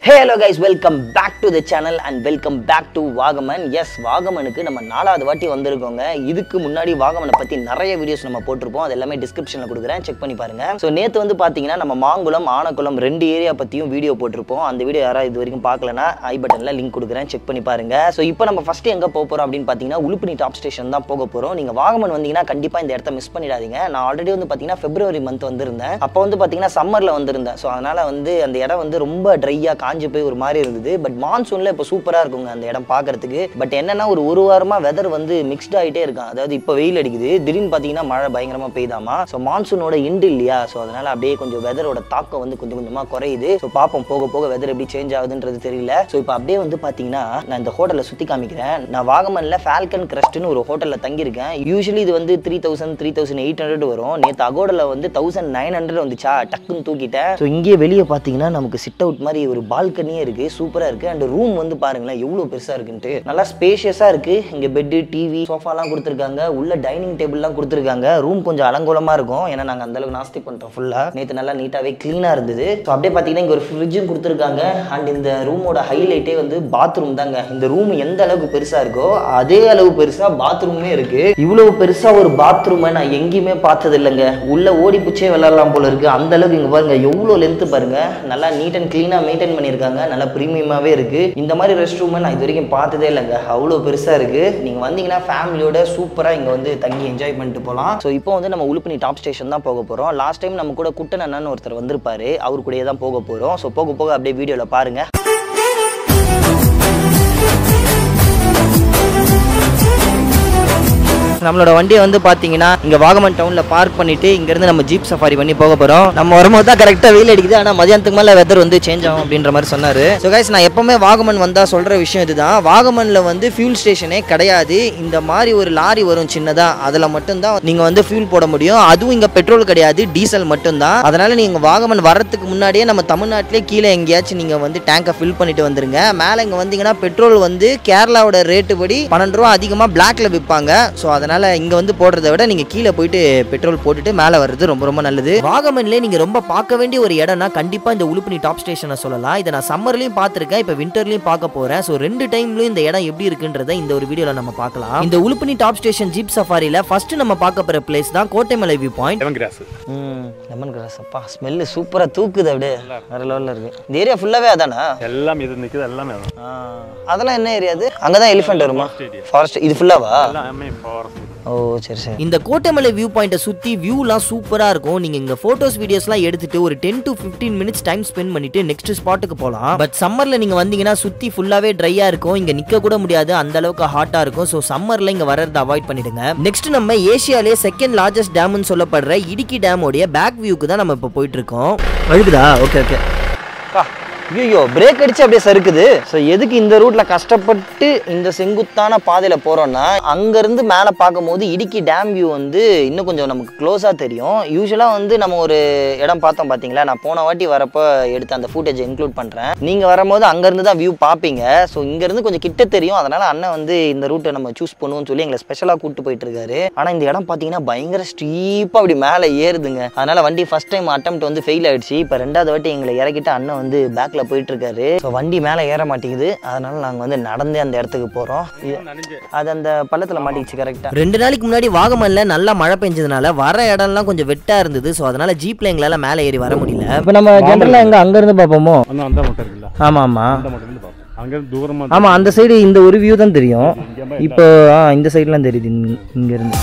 Hello guys welcome back to the channel and welcome back to Vagamon yes வாகமனுக்கு நம்ம நாலாவது வாட்டி வந்திருக்கோங்க இதுக்கு முன்னாடி வாகமனை பற்றி நிறைய வீடியோஸ் நம்ம போட்டிருப்போம் அது எல்லாமே டிஸ்கிரிப்ஷனில் கொடுக்குறேன் செக் பண்ணி பாருங்க ஸோ நேற்று வந்து பார்த்தீங்கன்னா நம்ம மாங்குளம் ஆனக்குளம் ரெண்டு ஏரியா பற்றியும் வீடியோ போட்டிருப்போம் அந்த வீடியோ யாராவது இது வரைக்கும் பார்க்கலனா ஐ பட்டனில் லிங்க் கொடுக்குறேன் செக் பண்ணி பாருங்க ஸோ இப்போ நம்ம ஃபஸ்ட்டு எங்கே போக போகிறோம் அப்படின்னு பார்த்தீங்கன்னா உளுப்பினி டாப் ஸ்டேஷன் தான் போக போகிறோம் நீங்கள் வாகமன் வந்தீங்கன்னா கண்டிப்பாக இந்த இடத்த மிஸ் பண்ணிடாதீங்க நான் ஆல்ரெடி வந்து பார்த்தீங்கன்னா பிப்ரவரி மந்த் வந்திருந்தேன் அப்போ வந்து பார்த்தீங்கன்னா சம்மரில் வந்திருந்தேன் ஸோ அதனால் வந்து அந்த இடம் வந்து ரொம்ப ட்ரையாக காஞ்சு போய் ஒரு மாதிரி இருந்தது பட் மான்சூனில் இப்போ சூப்பராக இருக்குங்க அந்த இடம் பார்க்கறதுக்கு பட் என்னன்னா ஒரு ஒரு வாரமாக வெதர் வந்து மிக்ஸ்ட் ஆகிட்டே இருக்கும் அதாவது இப்போ வெயில் அடிக்குது திடீர்னு பார்த்தீங்கன்னா மழை பயங்கரமாக பெய்தாமா ஸோ மான்சூனோட இண்டு இல்லையா ஸோ அதனால் அப்படியே கொஞ்சம் வெதரோட தாக்கம் வந்து கொஞ்சம் கொஞ்சமாக குறையுது ஸோ பார்ப்போம் போக போக வெதர் எப்படி சேஞ்ச் ஆகுதுன்றது தெரியல ஸோ இப்போ அப்படியே வந்து பார்த்தீங்கன்னா நான் இந்த ஹோட்டலில் சுற்றி காமிக்கிறேன் நான் வாகமனில் ஃபால்கன் கிரஸ்ட்னு ஒரு ஹோட்டலில் தங்கியிருக்கேன் யூஸ்வலி இது வந்து three thousand three thousand eight hundred வரும் நேற்று அகோடல வந்து தௌசண்ட் நைன் ஹண்ட்ரட் வந்துச்சா டக்குன்னு தூக்கிட்டேன் ஸோ இங்கேயே வெளியே பார்த்தீங்கன்னா நமக்கு சிட் அவுட் மாதிரி ஒரு பால்கனியே இருக்குது சூப்பராக இருக்குது அண்ட் ரூம் வந்து பாருங்களேன் எவ்வளோ பெருசாக இருக்குன்ட்டு நல்லா ஸ்பேஷியஸாக இருக்குது இங்கே பெட்டு டிவி சோஃபாலாம் கொடுத்துருக்காங்க உள்ள டைனிங் டேபிள்லாம் கொடுத்துருக்காங்க ரூம் கொஞ்சம் அலங்கோலமாக இருக்கும் ஏன்னா நாங்கள் அந்தளவுக்கு நாஸ்தி பண்ணிட்டோம் ஃபுல்லாக நேற்று நல்லா நீட்டாகவே க்ளீனாக இருந்தது ஸோ அப்படியே பார்த்தீங்கன்னா இங்கே ஒரு ஃப்ரிட்ஜும் கொடுத்துருக்காங்க அண்ட் இந்த ரூமோட ஹைலைட்டே வந்து பாத்ரூம் தாங்க இந்த ரூம் எந்த அளவுக்கு பெருசாக இருக்கோ அதே அளவு பெருசாக பாத்ரூமே இருக்குது இவ்வளோ பெருசாக ஒரு பாத்ரூமை நான் எங்கேயுமே பார்த்தது இல்லைங்க உள்ள ஓடி பிடிச்சே விளாட்லாம் போல இருக்குது அந்த அளவுக்கு இங்கே பாருங்க எவ்வளோ லென்த்து பாருங்க நல்லா நீட் அண்ட் க்ளீனாக மெயின்டைன் பண்ணியிருக்காங்க நல்லா ப்ரீமியமாகவே இருக்குது இந்த மாதிரி ரெஸ்ட் ரூமை நான் இது வரைக்கும் பார்த்ததே இல்லைங்க அவ்வளோ பெருசாக இருக்குது நீங்கள் வந்தீங்கன்னா ஃபேமிலியோட சூப்பராக இங்கே வந்து தங்கி என்ஜாய் பண்ணிட்டு போகலாம் ஸோ இப்போ வந்து நம்ம உளுப்பினி டாப் ஸ்டேஷன் தான் போக போகிறோம் லாஸ்ட் டைம் நம்ம கூட குட்டன் அண்ணன் ஒருத்தர் வந்திருப்பாரு அவர் கூடயே தான் போக போகிறோம் ஸோ போக போக அப்படியே வீடியோவில் பாருங்கள் நம்மளோட வண்டியை வந்து பார்த்தீங்கன்னா இங்கே வாகமன் டவுனில் பார்க் பண்ணிட்டு இங்கேருந்து நம்ம ஜீப் சஃபாரி பண்ணி போக போகிறோம் நம்ம வரும்போது தான் கரெக்டாக வெயில் அடிக்குது ஆனால் மதியானத்துக்கு மேலே வெதர் வந்து சேஞ்ச் ஆகும் அப்படின்ற மாதிரி சொன்னார் ஸோ கைஸ் நான் எப்போவுமே வாகமன் வந்தால் சொல்கிற விஷயம் இதுதான் வாகமனில் வந்து ஃபியூல் ஸ்டேஷனே கிடையாது இந்த மாதிரி ஒரு லாரி வரும் சின்னதாக அதில் மட்டும்தான் நீங்கள் வந்து ஃபியூல் போட முடியும் அதுவும் இங்கே பெட்ரோல் கிடையாது டீசல் மட்டும்தான் அதனால் நீங்கள் வாகமன் வரத்துக்கு முன்னாடியே நம்ம தமிழ்நாட்டிலே கீழே எங்கேயாச்சும் நீங்கள் வந்து டேங்கை ஃபில் பண்ணிட்டு வந்துருங்க மேலே இங்கே வந்தீங்கன்னா பெட்ரோல் வந்து கேரளாவோட ரேட்டு படி பன்னெண்டு ரூபா அதிகமாக பிளாக்ல விற்பாங்க ஸோ அதனால் இங்கே வந்து போடுறத விட நீங்கள் கீழே போயிட்டு பெட்ரோல் போட்டுட்டு மேலே வர்றது ரொம்ப ரொம்ப நல்லது வாகமன்லேயே நீங்கள் ரொம்ப பார்க்க வேண்டிய ஒரு இடம்னா கண்டிப்பாக இந்த உளுப்பினி டாப் ஸ்டேஷனை சொல்லலாம் இதை நான் சம்மர்லையும் பார்த்துருக்கேன் இப்போ விண்டர்லையும் பார்க்க போகிறேன் ஸோ ரெண்டு டைம்லையும் இந்த இடம் எப்படி இருக்குன்றத இந்த ஒரு வீடியோவில் நம்ம பார்க்கலாம் இந்த உளுப்பினி டாப் ஸ்டேஷன் ஜீப் சஃபாரியில் ஃபர்ஸ்ட் நம்ம பார்க்க போகிற பிளேஸ் தான் Kottaimalai view point lemongrass ம் லெமன் கிராஸ் அப்பா ஸ்மெல்லு சூப்பராக தூக்குது அப்படியே வேற லெவலில் இருக்கு இந்த ஏரியா ஃபுல்லாகவே அதானா எல்லாம் இது நிற்குது எல்லாமே அதான் ஆ, அதெல்லாம் என்ன ஏரியா அது அங்கே தான் எலிஃபென்ட் வருமா area. ஃபாரஸ்ட் இது ஃபுல்லாவா எல்லாமே ஃபாரஸ்ட் ஓ சரி சரி இந்த கோட்டைமலை வியூ பாயிண்ட்டை சுற்றி வியூலாம் சூப்பராக இருக்கும் நீங்கள் இங்கே ஃபோட்டோஸ் வீடியோஸ்லாம் எடுத்துட்டு ஒரு ten to fifteen minutes time spend பண்ணிட்டு நெக்ஸ்ட் ஸ்பாட்டுக்கு போகலாம் பட் சம்மரில் நீங்கள் வந்தீங்கன்னா சுற்றி ஃபுல்லாகவே ட்ரையாக இருக்கும் இங்கே நிற்க கூட முடியாது அந்த அளவுக்கு ஹாட்டாக இருக்கும் ஸோ சம்மரில் இங்கே வர்றதை அவாய்ட் பண்ணிடுங்க நெக்ஸ்ட் நம்ம ஏஷியாலே செகண்ட் லார்ஜஸ்ட் டேம்னு சொல்லப்படுற இடுக்கி டேமோடைய பேக் வியூக்கு தான் நம்ம இப்போ போயிட்டு இருக்கோம் அழுகுதா ஓகே ஓகே ஐயோ பிரேக் அடிச்சு அப்படியே சறுக்குது ஸோ எதுக்கு இந்த ரூட்ல கஷ்டப்பட்டு இந்த செங்குத்தான பாதையில போறோம்னா அங்கிருந்து மேலே பார்க்கும்போது இடுக்கி டேம் வியூ வந்து இன்னும் கொஞ்சம் நமக்கு க்ளோஸாக தெரியும் யூஸ்வலாக வந்து நம்ம ஒரு இடம் பார்த்தோம் பார்த்தீங்களா நான் போன வாட்டி வரப்போ எடுத்த அந்த ஃபுட்டேஜை இன்க்ளூட் பண்ணுறேன் நீங்கள் வரும்போது அங்கேருந்து தான் வியூ பார்ப்பீங்க ஸோ இங்கேருந்து கொஞ்சம் கிட்ட தெரியும் அதனால அண்ணன் வந்து இந்த ரூட்டை நம்ம சூஸ் பண்ணுவோம்னு சொல்லி எங்களை ஸ்பெஷலாக கூப்பிட்டு போயிட்டு இருக்காரு ஆனால் இந்த இடம் பார்த்தீங்கன்னா பயங்கர ஸ்டீப்பாக அப்படி மேலே ஏறுதுங்க அதனால வண்டி ஃபர்ஸ்ட் டைம் அட்டம் வந்து ஃபெயில் ஆயிடுச்சு இப்போ ரெண்டாவது வாட்டி எங்களை இறக்கிட்டு அண்ணன் வந்து பேக்கில் போயிட்டு இருக்காரு ஸோ வண்டி மேலே ஏற மாட்டேங்குது அதனால நாங்கள் வந்து நடந்தே அந்த இடத்துக்கு போகிறோம் அது அந்த பள்ளத்தில் மாட்டிக்கிச்சு கரெக்டாக ரெண்டு நாளைக்கு முன்னாடி வாகமன்ல நல்லா மழை பெஞ்சதுனால வர இடம்லாம் கொஞ்சம் வெட்டா இருந்தது ஸோ அதனால ஜீப்ல எங்களால மேலே ஏறி வர முடியல இப்போ நம்ம ஜென்ரலாக எங்கே அங்கேருந்து பார்ப்போமோ அந்த அந்த மட்டும் இருக்குல்ல ஆமாம் ஆமாம் அந்த மட்டும் இருந்து பார்ப்போம் அங்கேருந்து தூரமாக ஆமாம் அந்த சைடு இந்த ஒரு வியூ தான் தெரியும் இங்கே இப்போ ஆ இந்த சைட்லாம் தெரியுது இங்க- இங்கேருந்து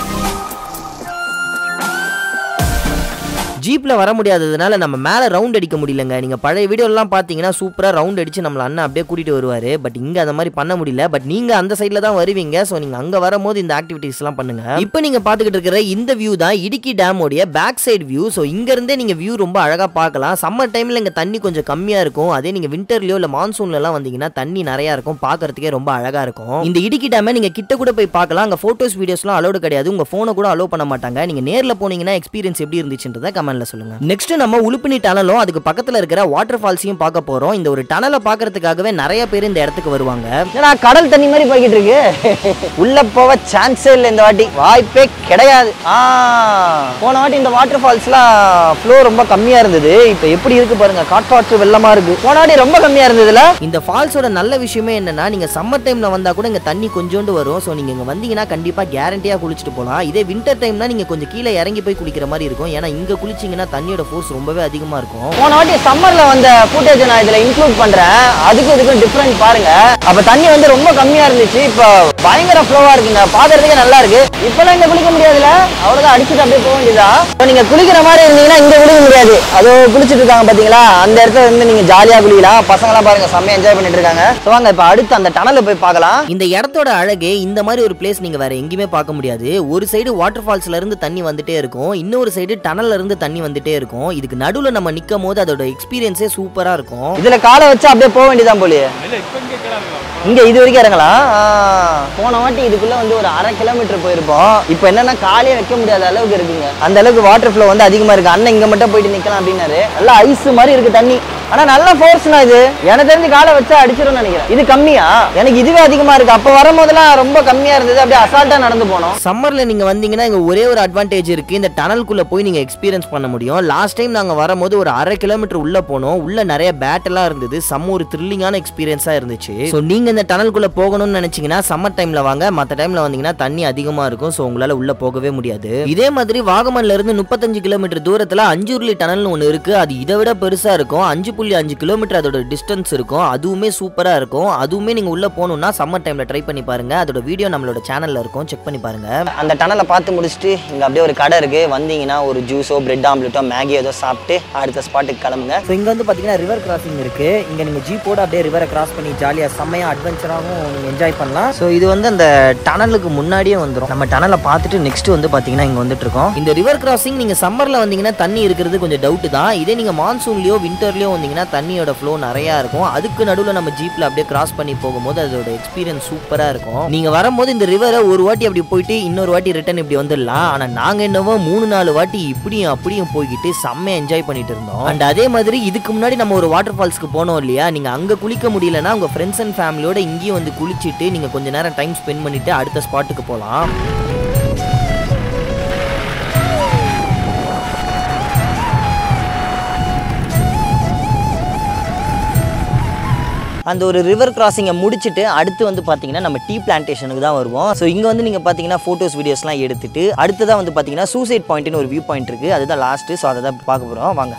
ஜீப்ல வர முடியாததுனால நம்ம மேலே ரவுண்ட் அடிக்க முடியலங்க நீங்க பழைய வீடியோலாம் பார்த்தீங்கன்னா சூப்பரா ரவுண்ட் அடிச்சு நம்மள அண்ணன் அப்படியே கூட்டிட்டு வருவாரு பட் இங்க அந்த மாதிரி பண்ண முடியல பட் நீங்க அந்த சைடில் தான் வருவீங்க ஸோ நீங்க அங்க வரும்போது இந்த ஆக்டிவிட்டீஸ்லாம் பண்ணுங்க இப்போ நீங்க பார்த்துக்கிட்டு இருக்கிற இந்த வியூ தான் இடுக்கி டேமோடைய பேக் சைடு வியூ ஸோ இங்க இருந்தே நீங்க வியூ ரொம்ப அழகா பார்க்கலாம் சம்மர் டைம்ல இங்க தண்ணி கொஞ்சம் கம்மியா இருக்கும் அதே நீங்க விண்டர்லயோ இல்ல மான்சூன்ல எல்லாம் வந்தீங்கன்னா தண்ணி நிறைய இருக்கும் பார்க்கறதுக்கே ரொம்ப அழகா இருக்கும் இந்த இடுக்கி டேமை நீங்க கிட்ட கூட போய் பார்க்கலாம் அங்க போட்டோஸ் வீடியோஸ்லாம் அலோடு கிடையாது உங்க போனை கூட அலோவ் பண்ண மாட்டாங்க நீங்க நேர்ல போனீங்கன்னா எக்ஸ்பீரியன்ஸ் எப்படி இருந்துச்சுன்றதை கமெண்ட்ல கமெண்ட்ல சொல்லுங்க நெக்ஸ்ட் நம்ம உலுப்பினி டனலும் அதுக்கு பக்கத்துல இருக்கிற வாட்டர் ஃபால்ஸையும் பார்க்க போறோம் இந்த ஒரு டனலை பார்க்கறதுக்காகவே நிறைய பேர் இந்த இடத்துக்கு வருவாங்க என்னடா கடல் தண்ணி மாதிரி போய்கிட்டு இருக்கு உள்ள போக சான்ஸே இல்லை இந்த வாட்டி வாய்ப்பே கிடையாது ஆ போன வாட்டி இந்த வாட்டர் ஃபால்ஸ்லாம் ஃப்ளோ ரொம்ப கம்மியா இருந்தது இப்போ எப்படி இருக்கு பாருங்க காற்றாற்று வெள்ளமா இருக்கு போன வாட்டி ரொம்ப கம்மியா இருந்ததுல இந்த ஃபால்ஸோட நல்ல விஷயமே என்னன்னா நீங்க சம்மர் டைம்ல வந்தா கூட இங்க தண்ணி கொஞ்சோண்டு வரும் ஸோ நீங்க இங்க வந்தீங்கன்னா கண்டிப்பா கேரண்டியா குளிச்சுட்டு போகலாம் இதே வின்டர் டைம்னா நீங்க கொஞ்சம் கீழே இறங்கி போய் குளிக்கிற மாதிரி இருக்கும் ஏன்னா இங்க குளிச்சீங்கன்னா தண்ணியோட ஃபோர்ஸ் ரொம்பவே அதிகமா இருக்கும் போன வாட்டி சம்மர்ல வந்த ஃபுட்டேஜ் நான் இதுல இன்க்ளூட் பண்றேன் அதுக்கும் இதுக்கும் டிஃபரெண்ட் பாருங்க அப்ப தண்ணி வந்து ரொம்ப கம்மியா இருந்துச்சு இப்போ பயங்கர ஃப்ளோவா இருக்குங்க பாக்குறதுக்கே நல்லா இருக்கு இப்பெல்லாம் இங்க குளிக்க முடியாதுல அவ்வளவுதான் அடிச்சுட்டு அப்படியே போக வேண்டியதா இப்போ நீங்க குளிக்கிற மாதிரி இருந்தீங்கன்னா இங்க குளிக்க முடியாது அதோ குளிச்சிட்டு இருக்காங்க பாத்தீங்களா அந்த இடத்துல இருந்து நீங்க ஜாலியா குளிக்கலாம் பசங்களாம் பாருங்க செம்மையா என்ஜாய் பண்ணிட்டு இருக்காங்க So வாங்க இப்போ அடுத்து அந்த டனல்ல போய் பார்க்கலாம் இந்த இடத்தோட அழகே இந்த மாதிரி ஒரு பிளேஸ் நீங்க வேற எங்கேயுமே பார்க்க முடியாது ஒரு சைடு வாட்டர் ஃபால்ஸ்ல இருந்து தண்ணி வந்துட்டே இருக்கும் இன்னொரு சைடு டனல்ல இருந்து தண்ணி வந்துட்டே இருக்கும் இதுக்கு நடுவுல நம்ம நிக்கும் போது அதோட எக்ஸ்பீரியன்ஸே சூப்பரா இருக்கும் இதுல காலை வச்சு அப்படியே போக வேண்டியதான் போலியே இங்க இது வரைக்கும் இறங்கலாம் ஆ, போன வாட்டி இதுக்குள்ள வந்து ஒரு அரை கிலோமீட்டர் போயிருப்போம் இப்போ என்னன்னா காலையே வைக்க முடியாத அளவுக்கு இருக்குங்க அந்த அளவுக்கு வாட்டர் ஃப்ளோ வந்து அதிகமா இருக்கு அண்ணன் இங்க மட்டும் போயிட்டு நிக்கலாம் அப்படின்னாரு நல்லா ஐஸ் மாதிரி இருக்கு தண்ணி ஆனா நல்ல ஃபோர்ஸ்னா இது எனக்கு தெரிஞ்சு காலை வச்சா அடிச்சிரும்னு நினைக்கிறேன் இது கம்மியா எனக்கு இதுவே அதிகமா இருக்கு அப்ப வரும்போதெல்லாம் ரொம்ப கம்மியா இருந்தது அப்படியே அசால்ட்டா நடந்து போனோம் சம்மர்ல நீங்க வந்தீங்கன்னா இங்க ஒரே ஒரு அட்வான்டேஜ் இருக்கு இந்த டனல்குள்ள போய் நீங்க எக்ஸ்பீரியன்ஸ் பண்ண முடியும் லாஸ்ட் டைம் நாங்க வரும்போது ஒரு அரை கிலோமீட்டர் உள்ள போனோம் உள்ள நிறைய பேட் எல்லாம் இருந்தது செம்ம ஒரு த்ரில்லிங்கான எக்ஸ்பீரியன்ஸா இருந்துச்சு ஸோ நீங்க இந்த டனல்குள்ள போகணும்னு நினைச்சீங்கன்னா சம்மர் டைம்ல வாங்க மற்ற டைம்ல வந்தீங்கன்னா தண்ணி அதிகமா இருக்கும் ஸோ உங்களால உள்ள போகவே முடியாது இதே மாதிரி வாகமன்ல இருந்து முப்பத்தஞ்சு கிலோமீட்டர் தூரத்துல அஞ்சூர்லி டனல்னு ஒன்று இருக்கு அது இதை விட பெருசா இருக்கும் அஞ்சு புள்ளி அஞ்சு கிலோமீட்டர் அதோட டிஸ்டன்ஸ் இருக்கும் அதுவுமே சூப்பரா இருக்கும் அதுவுமே நீங்க உள்ள போகணும்னா சம்மர் டைம்ல ட்ரை பண்ணி பாருங்க அதோட வீடியோ நம்மளோட சேனல்ல இருக்கும் செக் பண்ணி பாருங்க அந்த டனலை பார்த்து முடிச்சுட்டு இங்க அப்படியே ஒரு கடை இருக்கு வந்தீங்கன்னா ஒரு ஜூஸோ பிரெட் ஆம்லெட்டோ மேகி ஏதோ சாப்பிட்டு அடுத்த ஸ்பாட்டுக்கு கிளம்புங்க ஸோ இங்கே வந்து பார்த்தீங்கன்னா ரிவர் கிராசிங் இருக்கு இங்கே நீங்கள் ஜீப்போட அப்படியே ரிவரை கிராஸ் பண்ணி ஜாலியாக செம்மையாக அட்வென்ச்சராகவும் நீங்கள் என்ஜாய் பண்ணலாம் ஸோ இது வந்து அந்த டனலுக்கு முன்னாடியே வந்துடும் நம்ம டனலை பார்த்துட்டு நெக்ஸ்ட் வந்து பார்த்தீங்கன்னா இங்கே வந்துட்டு இருக்கோம் இந்த ரிவர் கிராசிங் நீங்கள் சம்மரில் வந்தீங்கன்னா தண்ணி இருக்கிறது கொஞ்சம் டவுட் தான் இதே நீங்கள் மான்சூன்லேயோ வின்டர்லேயோ வந்தீங்கன்னா தண்ணியோட ஃப்ளோ நிறையா இருக்கும் அதுக்கு நடுவில் நம்ம ஜீப்பில் அப்படியே கிராஸ் பண்ணி போகும்போது அதோட எக்ஸ்பீரியன்ஸ் சூப்பராக இருக்கும் நீங்கள் வரும்போது இந்த ரிவரை ஒரு வாட்டி அப்படி போயிட்டு இன்னொரு வாட்டி ரிட்டர்ன் இப்படி வந்துடலாம் ஆனால் நாங்கள் என்னவோ மூணு நாலு வாட்டி இப்படியும் அப்படியும் போய்கிட்டு செம்மையாக என்ஜாய் பண்ணிட்டு இருந்தோம் அண்ட் அதே மாதிரி இதுக்கு முன்னாடி நம்ம ஒரு வாட்டர் ஃபால்ஸ்க்கு போனோம் இல்லையா நீங்கள் அங்கே குளிக்க முடியலன்னா உங்கள் ஃப்ரெண்ட்ஸ் அண்ட் ஃபேமிலியோட இங்கேயும் வந்து குளிச்சுட்டு நீங்கள் கொஞ்ச நேரம் டைம் ஸ்பெண்ட் பண்ணிட்டு அடுத்த ஸ்பாட்டுக்கு போகலாம் அந்த ஒரு ரிவர் கிராசிங்கை முடிச்சுட்டு அடுத்து வந்து பார்த்தீங்கன்னா நம்ம டீ பிளான்டேஷனுக்கு தான் வருவோம் ஸோ இங்கே வந்து நீங்கள் பார்த்தீங்கன்னா ஃபோட்டோஸ் வீடியோஸ்லாம் எடுத்துட்டு அடுத்ததாக வந்து பார்த்தீங்கன்னா சூசைட் பாயிண்ட்னு ஒரு வியூ பாயிண்ட் இருக்குது அதுதான் லாஸ்ட்டு ஸோ அதை தான் பார்க்க போகிறோம் வாங்க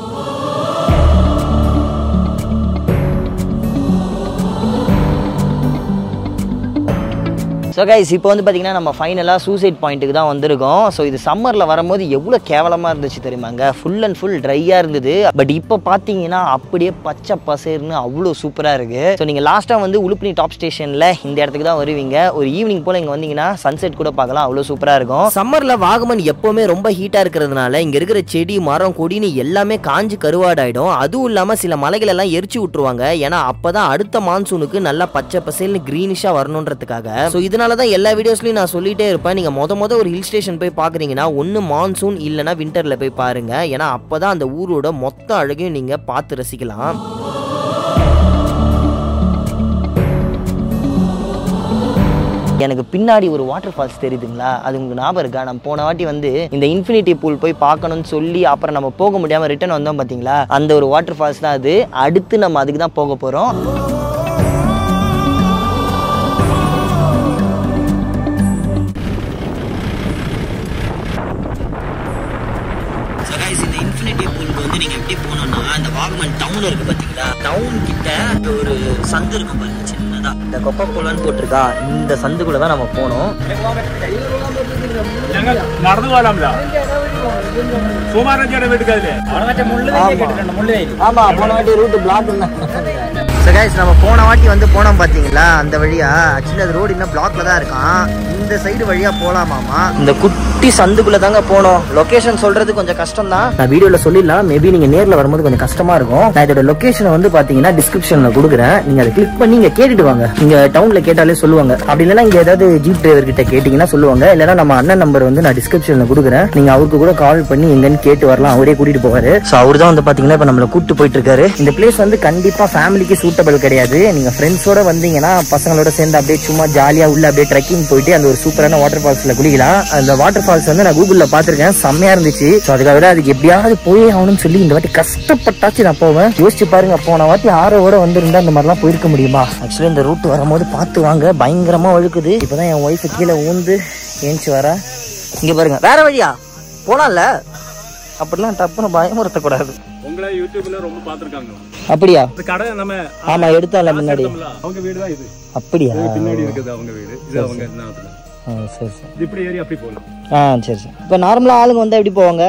ஸோ கைஸ் இப்போ வந்து பார்த்தீங்கன்னா நம்ம ஃபைனலாக சூசைட் பாயிண்ட்டுக்கு தான் வந்திருக்கோம் ஸோ இது சம்மரில் வரும்போது எவ்வளோ கேவலமாக இருந்துச்சு தெரியுமாங்க ஃபுல் அண்ட் ஃபுல் ட்ரையாக இருந்தது பட் இப்போ பார்த்தீங்கன்னா அப்படியே பச்சை பசேர்னு அவ்வளோ சூப்பராக இருக்குது ஸோ நீங்கள் லாஸ்ட்டாக வந்து உளுப்பினி டாப் ஸ்டேஷனில் இந்த இடத்துக்கு தான் வருவீங்க ஒரு ஈவினிங் போல் இங்கே வந்தீங்கன்னா சன்செட் கூட பார்க்கலாம் அவ்வளோ சூப்பராக இருக்கும் சம்மர்ல வாகமன் எப்பவுமே ரொம்ப ஹீட்டா இருக்கிறதுனால இங்க இருக்கிற செடி மரம் கொடின்னு எல்லாமே காஞ்சு கருவாடாயிடும் அதுவும் இல்லாம சில மலைகள் எல்லாம் எரிச்சு விட்டுருவாங்க ஏன்னா அப்பதான் அடுத்த மான்சூனுக்கு நல்லா பச்சை பசேல்னு கிரீனிஷா வரணுன்றதுக்காக ஸோ இதனால தான் எல்லா வீடியோஸ்லயும் நான் சொல்லிட்டே இருப்பேன் நீங்க மொத மொத ஒரு ஹில் ஸ்டேஷன் போய் பாக்குறீங்கன்னா ஒன்னு மான்சூன் இல்லைன்னா விண்டர்ல போய் பாருங்க ஏன்னா அப்பதான் அந்த ஊரோட மொத்த அழகையும் நீங்க பார்த்து ரசிக்கலாம் எனக்கு பின்னாடி ஒரு வாட்டர் ஃபால்ஸ் தெரியுதுங்களா அது உங்களுக்கு ஞாபகம் இருக்கா நம்ம போன வாட்டி வந்து இந்த இன்ஃபினிட்டி பூல் போய் பார்க்கணும்னு சொல்லி அப்புறம் நம்ம போக முடியாமல் ரிட்டர்ன் வந்தோம் பார்த்தீங்களா அந்த ஒரு வாட்டர் ஃபால்ஸ் தான் அது அடுத்து நம்ம அதுக்கு தான் போக போகிறோம் இந்த இன்ஃபினிட்டி பூலுக்கு வந்து நீங்க எப்படி போகணும்னா இந்த வாகமன் டவுன் இருக்கு பாத்தீங்களா டவுன் கிட்ட அங்க ஒரு சந்து இருக்கும் பாருங்க சின்னதா இந்த கொக்கோ கோலான்னு போட்டிருக்கா இந்த சந்துக்குள்ள தான் நம்ம போனோம் ഞങ്ങൾ നടന്നു പോകാമല്ല സുമാരഞ്ചേടെ വീട്ടുകാരില്ലേ ஆமா போன வாட்டி ரூட் பிளாக் ஸோ கைஸ் நம்ம போன வாட்டி வந்து போனோம் பார்த்தீங்களா அந்த வழியா ஆக்சுவலி அது ரோடு இன்னும் பிளாக்ல தான் இருக்கான் இந்த இந்த சைடு வழியா போலாமாமா இந்த குட்டி சந்துக்குள்ள தாங்க போனோம் லொகேஷன் சொல்றது கொஞ்சம் கஷ்டம் தான் நான் வீடியோல சொல்லிடலாம் மேபி நீங்க நேர்ல வரும்போது கொஞ்சம் கஷ்டமா இருக்கும் நான் இதோட லொகேஷனை வந்து பாத்தீங்கன்னா டிஸ்கிரிப்ஷன்ல கொடுக்குறேன் நீங்க அதை கிளிக் பண்ணி இங்க கேட்டுட்டு வாங்க நீங்க டவுன்ல கேட்டாலே சொல்லுவாங்க அப்படி இல்லைன்னா இங்க ஏதாவது ஜீப் டிரைவர் கிட்ட கேட்டீங்கன்னா சொல்லுவாங்க இல்லைன்னா நம்ம அண்ணன் நம்பர் வந்து நான் டிஸ்கிரிப்ஷன்ல கொடுக்குறேன் நீங்க அவருக்கு கூட கால் பண்ணி எங்கன்னு கேட்டு வரலாம் அவரே கூட்டிட்டு போவாரு சோ அவர் தான் வந்து பாத்தீங்கன்னா இப்ப நம்மள கூட்டு போயிட்டு இருக்காரு இந்த பிளேஸ் வந்து கண்டிப்பா ஃபேமிலிக்கு சூட்டபிள் கிடையாது நீங்க ஃப்ரெண்ட்ஸோட வந்தீங்கன்னா பசங்களோட சேர்ந்து அப்படியே சும்மா ஜாலியா உள்ள அப்படியே ட்ரெக்கிங் போயிட்டு அந்த ஒரு சூப்பரான வாட்டர் ஃபால்ஸ்ல குளிக்கலாம் அந்த வாட்டர் ஃபால்ஸ் வந்து நான் கூகுள்ல பாத்திருக்கேன் செம்மையா இருந்துச்சு ஸோ அதுக்காக தான் அதுக்கு எப்படியாவது போயே ஆகணும்னு சொல்லி இந்த வாட்டி கஷ்டப்பட்டாச்சு நான் போவேன் யோசிச்சு பாருங்க போன வாட்டி ஆரோட வந்திருந்தா இந்த மாதிரிலாம் போயிருக்க முடியுமா ஆக்சுவலி இந்த ரூட் வரும்போது பார்த்து வாங்க பயங்கரமா வழுக்குது இப்பதான் என் ஒய்ஃபு கீழே ஊந்து ஏஞ்சி வர இங்க பாருங்க வேற வழியா போலாம்ல அப்படிலாம் டப்புன்னு பயமுறுத்தக்கூடாது உங்களை யூடியூப்ல ரொம்ப பார்த்துருக்காங்க அப்படியா இந்த கடை நம்ம ஆமா எடுத்தால முன்னாடி அவங்க வீடு தான் இது அப்படியா பின்னாடி இருக்குது அவங்க வீடு இது அவங்க நாத்துல ஆ, சரி சரி இது இப்படி ஏறி அப்படி போகலாம் ஆ சரி சரி இப்போ நார்மலாக ஆளுங்க வந்தால் எப்படி போவாங்க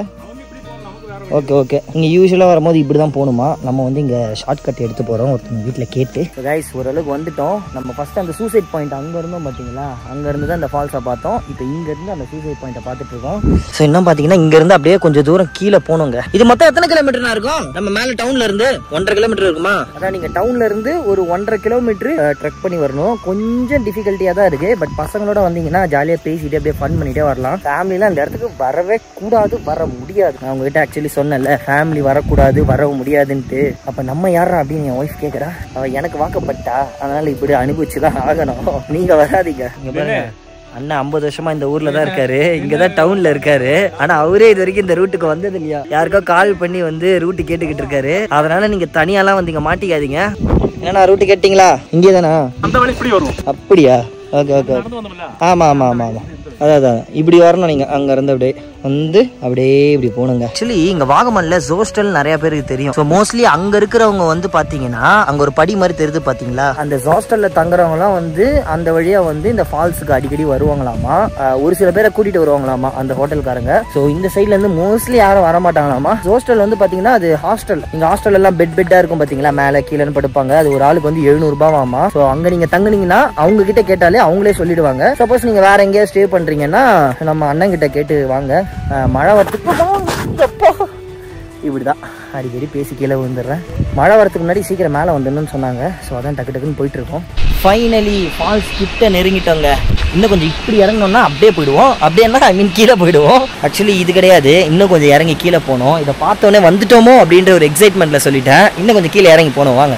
ஓகே ஓகே இங்கே யூஸ்வலாக வரும்போது இப்படி தான் போகணுமா நம்ம வந்து இங்கே ஷார்ட் கட் எடுத்து போகிறோம் ஒருத்தவங்க வீட்டில் கேட்டு கைஸ் ஓரளவுக்கு வந்துட்டோம் நம்ம ஃபர்ஸ்ட் அந்த சூசைட் பாயிண்ட் அங்கே இருந்தோம் பார்த்தீங்களா அங்கேருந்து தான் அந்த ஃபால்ஸை பார்த்தோம் இப்போ இங்கேருந்து அந்த சூசைட் பாயிண்ட்டை பார்த்துட்டு இருக்கோம் ஸோ என்ன பார்த்தீங்கன்னா இங்கேருந்து அப்படியே கொஞ்சம் தூரம் கீழே போகணுங்க இது மொத்தம் எத்தனை கிலோமீட்டர்னா இருக்கும் நம்ம மேலே டவுன்ல இருந்து ஒன்றரை கிலோமீட்டர் இருக்குமா அதான் நீங்கள் டவுன்ல இருந்து ஒரு ஒன்றரை கிலோமீட்டர் ட்ரெக் பண்ணி வரணும் கொஞ்சம் டிஃபிகல்ட்டியாக தான் இருக்கு பட் பசங்களோட வந்தீங்கன்னா ஜாலியாக பேசிட்டு அப்படியே ஃபன் பண்ணிட்டே வரலாம் ஃபேமிலிலாம் இந்த இடத்துக்கு வரவே கூடாது வர முடியாது நான் உங்ககிட்ட ஆக்சுவலி சொன்னேன்ல ஃபேமிலி வரக்கூடாது வர முடியாதுன்ட்டு அப்ப நம்ம யாரா அப்படின்னு என் ஒய்ஃப் கேக்குறா அவ எனக்கு வாக்கப்பட்டா அதனால இப்படி அனுபவிச்சுதான் ஆகணும் நீங்க வராதீங்க இங்க பாருங்க அண்ணா ஐம்பது வருஷமா இந்த ஊர்ல தான் இருக்காரு இங்கதான் டவுன்ல இருக்காரு ஆனா அவரே இது வரைக்கும் இந்த ரூட்டுக்கு வந்தது இல்லையா யாருக்கோ கால் பண்ணி வந்து ரூட்டு கேட்டுக்கிட்டு இருக்காரு அதனால நீங்க தனியாலாம் வந்து இங்க மாட்டிக்காதீங்க என்னண்ணா ரூட்டு கேட்டிங்களா இங்கே தானா அந்த வழி இப்படி வருவோம் அப்படியா ஓகே ஓகே நடந்து வந்தோம்ல ஆமா ஆமா ஆமா ஆமா அதான் அதான் இப்படி வரணும் நீங்க அங்க இருந்து அப்படியே வந்து அப்படியே இப்படி போகணுங்க ஆக்சுவலி இங்க வாகமன்ல ஜோஸ்டல் நிறைய பேருக்கு தெரியும் ஸோ மோஸ்ட்லி அங்க இருக்கிறவங்க வந்து பாத்தீங்கன்னா அங்க ஒரு படி மாதிரி தெரியுது பாத்தீங்களா அந்த ஹாஸ்டல்ல தங்குறவங்க எல்லாம் வந்து அந்த வழியா வந்து இந்த ஃபால்ஸுக்கு அடிக்கடி வருவாங்களாமா ஆஹ் ஒரு சில பேரை கூட்டிட்டு வருவாங்களாமா அந்த ஹோட்டல்காரங்க ஸோ இந்த சைட்ல இருந்து மோஸ்ட்லி யாரும் வர மாட்டாங்களாமா ஹாஸ்டல் வந்து பாத்தீங்கன்னா அது ஹாஸ்டல் இங்க ஹாஸ்டல் எல்லாம் பெட் பெட்டா இருக்கும் பாத்தீங்களா மேல கீழேன்னு படுப்பாங்க அது ஒரு ஆளுக்கு வந்து எழுநூறு ரூபாவாமா ஸோ அங்க நீங்க தங்குனீங்கன்னா அவங்க கிட்ட கேட்டாலே அவங்களே சொல்லிடுவாங்க சப்போஸ் நீங்க வேற எங்கேயாவது ஸ்டே பண்றீங்கன்னா நம்ம அண்ணன் கிட்ட கேட்டு வாங்க ஆஹ் மழை வரத்துக்கு எப்பா. இப்படிதான் அடிக்கடி பேசி கீழே விழுந்துடுறேன் மழை வரதுக்கு முன்னாடி சீக்கிரம் மேலே வந்துடணும்னு சொன்னாங்க ஸோ அதான் டக்கு டக்குன்னு போயிட்டு இருக்கோம் ஃபைனலி ஃபால்ஸ் கிட்ட நெருங்கிட்டோங்க இன்னும் கொஞ்சம் இப்படி இறங்கணும்னா அப்படியே போயிடுவோம் அப்படியேனா ஐ மீன் கீழே போயிடுவோம் ஆக்சுவலி இது கிடையாது இன்னும் கொஞ்சம் இறங்கி கீழே போனோம் இதை பார்த்தோன்னே வந்துட்டோமோ அப்படின்ற ஒரு எக்ஸைட்மெண்ட்ல சொல்லிட்டேன் இன்னும் கொஞ்சம் கீழே இறங்கி போனோம் வாங்க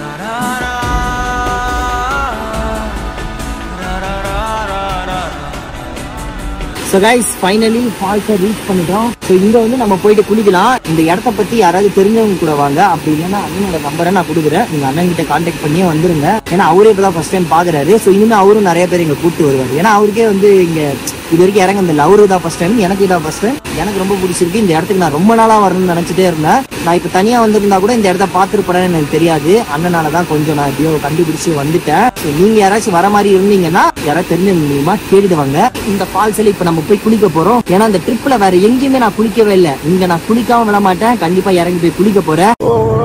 ஸோ கைஸ் ஃபைனலி ஃபால்ஸை ரீச் பண்ணிட்டோம் ஸோ இங்கே வந்து நம்ம போயிட்டு குளிக்கலாம் இந்த இடத்த பற்றி யாராவது தெரிஞ்சவங்க கூட வாங்க அப்படி இல்லைன்னா அண்ணனோட நம்பரை நான் கொடுக்குறேன் நீங்கள் அண்ணன் கிட்ட கான்டாக்ட் பண்ணியே வந்துருங்க ஏன்னா அவரே இப்போ தான் ஃபஸ்ட் டைம் பார்க்குறாரு ஸோ இனிமேல் அவரும் நிறைய பேர் இங்கே கூப்பிட்டு வருவார் ஏன்னா அவருக்கே வந்து இங்கே இது வரைக்கும் இறங்குனதில்ல அவரு தான் ஃபஸ்ட் டைம் எனக்கு இதான் ஃபஸ்ட் டைம் எனக்கு ரொம்ப பிடிச்சிருக்கு இந்த இடத்துக்கு நான் ரொம்ப நாளாக வரணும்னு நினச்சிட்டே இருந்தேன் நான் இப்போ தனியாக வந்திருந்தா கூட இந்த இடத்த பார்த்துருப்பேன்னு எனக்கு தெரியாது அண்ணனால தான் கொஞ்சம் நான் எப்படியோ கண்டுபிடிச்சு வந்துட்டேன் ஸோ நீங்கள் யாராச்சும் வர மாதிரி இருந்தீங்கன்னா யாராவது தெரிஞ்சவங்க மூலியமா கேட்டுட்டு வாங்க இந்த ஃபால்ஸ்ல இப்போ நம்ம போய் குளிக்க போறோம் ஏன்னா இந்த ட்ரிப்ல வேற எங்கேயுமே நான் குளிக்கவே இல்லை இங்க நான் குளிக்காம விட மாட்டேன் கண்டிப்பா இறங்கி போய் குளிக்க போறேன்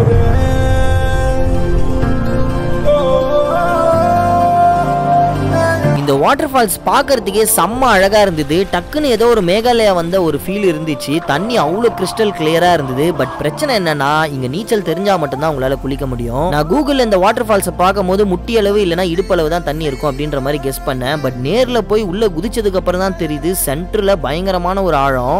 இந்த வாட்டர் ஃபால்ஸ் பார்க்கறதுக்கே செம்ம அழகா இருந்தது டக்குன்னு ஏதோ ஒரு மேகாலயா வந்த ஒரு ஃபீல் இருந்துச்சு தண்ணி அவ்வளோ கிறிஸ்டல் கிளியரா இருந்தது பட் பிரச்சனை என்னன்னா இங்க நீச்சல் தெரிஞ்சா மட்டும்தான் உங்களால குளிக்க முடியும் நான் கூகுள்ல இந்த வாட்டர் ஃபால்ஸை பார்க்கும்போது முட்டி அளவு இல்லைன்னா இடுப்பளவு தான் தண்ணி இருக்கும் அப்படின்ற மாதிரி கெஸ் பண்ணேன் பட் நேர்ல போய் உள்ள குதிச்சதுக்கு அப்புறம் தான் தெரியுது சென்டர்ல பயங்கரமான ஒரு ஆழம்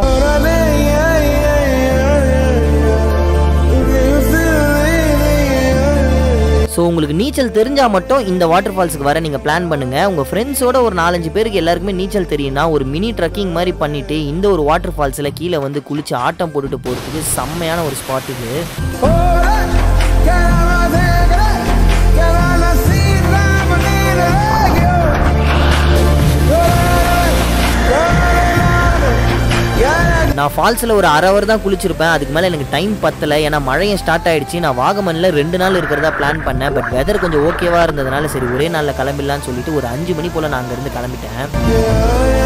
ஸோ உங்களுக்கு நீச்சல் தெரிஞ்சால் மட்டும் இந்த வாட்டர் ஃபால்ஸுக்கு வர நீங்கள் பிளான் பண்ணுங்க உங்கள் ஃப்ரெண்ட்ஸோட ஒரு நாலஞ்சு பேருக்கு எல்லாருக்குமே நீச்சல் தெரியும்னா ஒரு மினி ட்ரக்கிங் மாதிரி பண்ணிட்டு இந்த ஒரு வாட்டர் ஃபால்ஸில் கீழே வந்து குளிச்சு ஆட்டம் போட்டுட்டு போகிறதுக்கு செம்மையான ஒரு ஸ்பாட் இது நான் ஃபால்ஸில் ஒரு அரை ஹவர் தான் குளிச்சிருப்பேன் அதுக்கு மேலே எனக்கு டைம் பத்தலை ஏன்னா மழையும் ஸ்டார்ட் ஆயிடுச்சு நான் வாகமனில் ரெண்டு நாள் இருக்கிறதா பிளான் பண்ணேன் பட் வெதர் கொஞ்சம் ஓகேவா இருந்ததுனால சரி ஒரே நாளில் கிளம்பிடலாம்னு சொல்லிட்டு ஒரு அஞ்சு மணி போல் நான் அங்கேருந்து கிளம்பிட்டேன்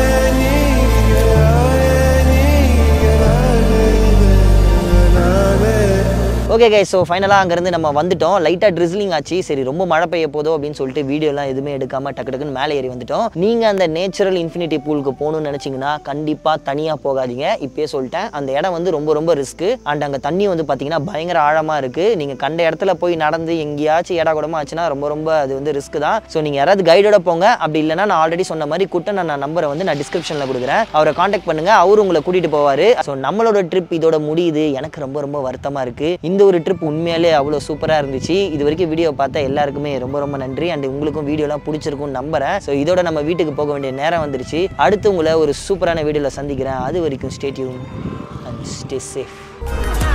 ஓகே கை ஸோ ஃபைனலாக அங்கேருந்து நம்ம வந்துட்டோம் லைட்டாக ட்ரிஸ்லிங் ஆச்சு சரி ரொம்ப மழை பெய்ய போதோ அப்படின்னு சொல்லிட்டு வீடியோலாம் எதுவுமே எடுக்காம டக்கு டக்குன்னு மேலே ஏறி வந்துட்டோம் நீங்கள் அந்த நேச்சுரல் இன்ஃபினிட்டி பூலுக்கு போகணும்னு நினச்சிங்கன்னா கண்டிப்பாக தனியாக போகாதீங்க இப்பயே சொல்லிட்டேன் அந்த இடம் வந்து ரொம்ப ரொம்ப ரிஸ்க்கு அண்ட் அங்கே தண்ணி வந்து பார்த்தீங்கன்னா பயங்கர ஆழமாக இருக்குது நீங்கள் கண்ட இடத்துல போய் நடந்து எங்கேயாச்சும் இட கூடமா ஆச்சுன்னா ரொம்ப ரொம்ப அது வந்து ரிஸ்க் தான் ஸோ நீங்கள் யாராவது கைடோட போங்க அப்படி இல்லைன்னா நான் ஆல்ரெடி சொன்ன மாதிரி குட்டன் நான் நம்பரை வந்து நான் டிஸ்கிரிப்ஷனில் கொடுக்குறேன் அவரை காண்டாக்ட் பண்ணுங்க அவர் உங்களை கூட்டிகிட்டு போவார் ஸோ நம்மளோட ட்ரிப் இதோட முடியுது எனக்கு ரொம்ப ரொம்ப வருத்தமாக இருக்குது இந்த ஒரு ட்ரிப் உண்மையாலே அவ்வளோ சூப்பராக இருந்துச்சு இது வரைக்கும் வீடியோ பார்த்த எல்லாருக்குமே ரொம்ப ரொம்ப நன்றி அண்ட் உங்களுக்கும் வீடியோலாம் பிடிச்சிருக்கும்னு நம்புறேன் ஸோ இதோட நம்ம வீட்டுக்கு போக வேண்டிய நேரம் வந்துருச்சு அடுத்து உங்களை ஒரு சூப்பரான வீடியோவில் சந்திக்கிறேன் அது வரைக்கும் ஸ்டேட்யூன் அண்ட் ஸ்டே சேஃப்